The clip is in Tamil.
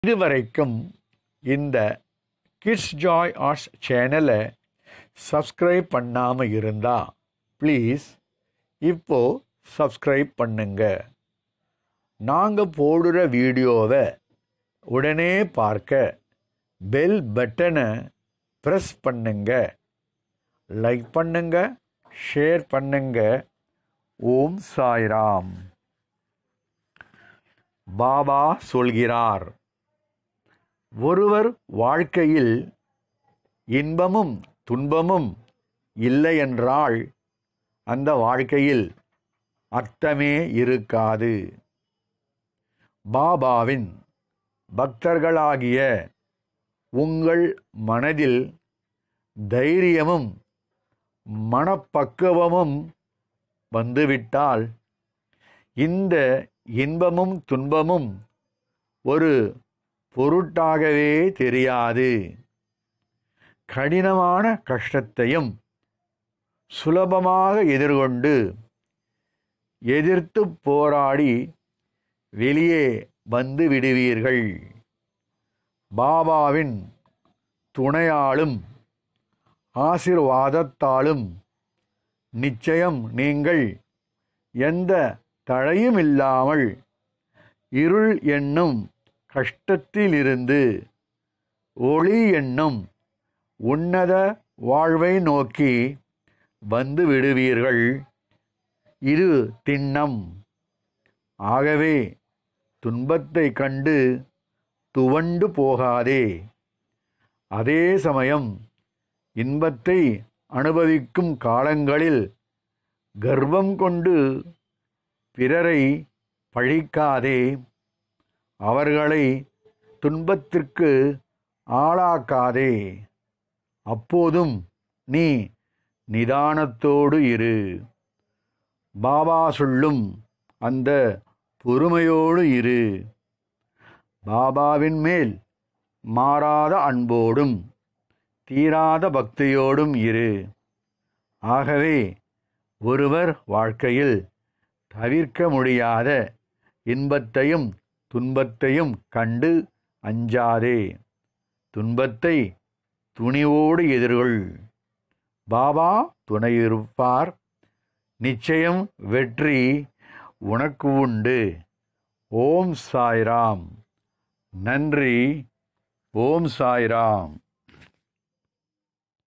இதுவரைக்கும் இந்த கிட்ஸ் ஜாய் ஆர்ட்ஸ் சேனலை சப்ஸ்கிரைப் பண்ணாமல் இருந்தா ப்ளீஸ் இப்போ சப்ஸ்கிரைப் பண்ணுங்க நாங்கள் போடுற வீடியோவை உடனே பார்க்க பெல் பட்டனை ப்ரெஸ் பண்ணுங்க லைக் பண்ணுங்க ஷேர் பண்ணுங்க ஓம் சாய்ராம் பாபா சொல்கிறார் ஒருவர் வாழ்க்கையில் இன்பமும் துன்பமும் இல்லை என்றால் அந்த வாழ்க்கையில் அர்த்தமே இருக்காது பாபாவின் பக்தர்களாகிய உங்கள் மனதில் தைரியமும் மனப்பக்குவமும் வந்துவிட்டால் இந்த இன்பமும் துன்பமும் ஒரு பொருட்டாகவே தெரியாது கடினமான கஷ்டத்தையும் சுலபமாக எதிர்கொண்டு எதிர்த்து போராடி வெளியே வந்து விடுவீர்கள் பாபாவின் துணையாலும் ஆசிர்வாதத்தாலும் நிச்சயம் நீங்கள் எந்த தடையும் இல்லாமல் இருள் என்னும் கஷ்டத்திலிருந்து ஒளி என்னும் உன்னத வாழ்வை நோக்கி வந்து விடுவீர்கள் இது திண்ணம் ஆகவே துன்பத்தை கண்டு துவண்டு போகாதே அதே சமயம் இன்பத்தை அனுபவிக்கும் காலங்களில் கர்வம் கொண்டு பிறரை பழிக்காதே அவர்களை துன்பத்திற்கு ஆளாக்காதே அப்போதும் நீ நிதானத்தோடு இரு பாபா சொல்லும் அந்த பொறுமையோடு இரு பாபாவின் மேல் மாறாத அன்போடும் தீராத பக்தியோடும் இரு ஆகவே ஒருவர் வாழ்க்கையில் தவிர்க்க முடியாத இன்பத்தையும் துன்பத்தையும் கண்டு அஞ்சாதே துன்பத்தை துணிவோடு எதிர்கொள் பாபா துணையிருப்பார் நிச்சயம் வெற்றி உனக்கு உண்டு ஓம் சாய்ராம் நன்றி ஓம் சாய்ராம்